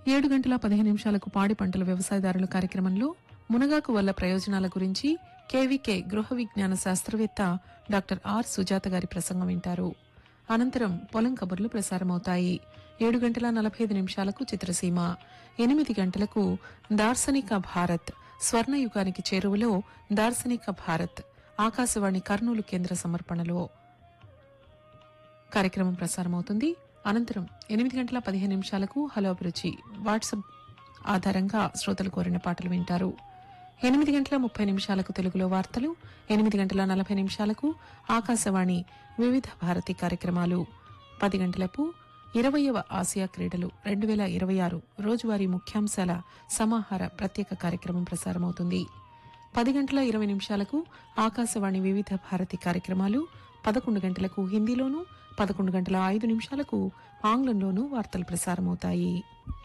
ఏడు గంటల పదిహేను నిమిషాలకు పాడి పంటల వ్యవసాయదారుల కార్యక్రమంలో మునగాకు వల్ల ప్రయోజనాల గురించి కేవీకే గృహ విజ్ఞాన శాస్త్రవేత్త డాక్టర్ ఆర్ సుజాత గారి ప్రసంగం వింటారు అనంతరం పొలం కబుర్లు ప్రసారమవుతాయి ఏడు గంటల నలభై ఐదు నిమిషాలకు చిత్రసీమ ఎనిమిది గంటలకు దార్శనిక భారత్ స్వర్ణయుగానికి చేరువలో దార్శనిక భారత్ ఆకాశవాణి కర్నూలు కేంద్ర సమర్పణలో కార్యక్రమం ప్రసారమవుతుంది అనంతరం ఎనిమిది గంటల పదిహేను నిమిషాలకు హలో అభిరుచి వాట్సాప్ ఆధారంగా శ్రోతలు కోరిన పాటలు వింటారు ఎనిమిది గంటల ముప్పై నిమిషాలకు తెలుగులో వార్తలు ఎనిమిది గంటల నలభై నిమిషాలకు ఆకాశవాణి వివిధ భారతి కార్యక్రమాలు పది గంటలకు ఇరవయవ ఆసియా క్రీడలు రెండు వేల ఇరవై ఆరు రోజువారీ ముఖ్యాంశాల సమాహార ప్రత్యేక కార్యక్రమం ప్రసారమవుతుంది పది గంటల ఇరవై నిమిషాలకు ఆకాశవాణి వివిధ భారతి కార్యక్రమాలు పదకొండు గంటలకు హిందీలోనూ పదకొండు గంటల ఐదు నిమిషాలకు ఆంగ్లంలోనూ వార్తలు ప్రసారమవుతాయి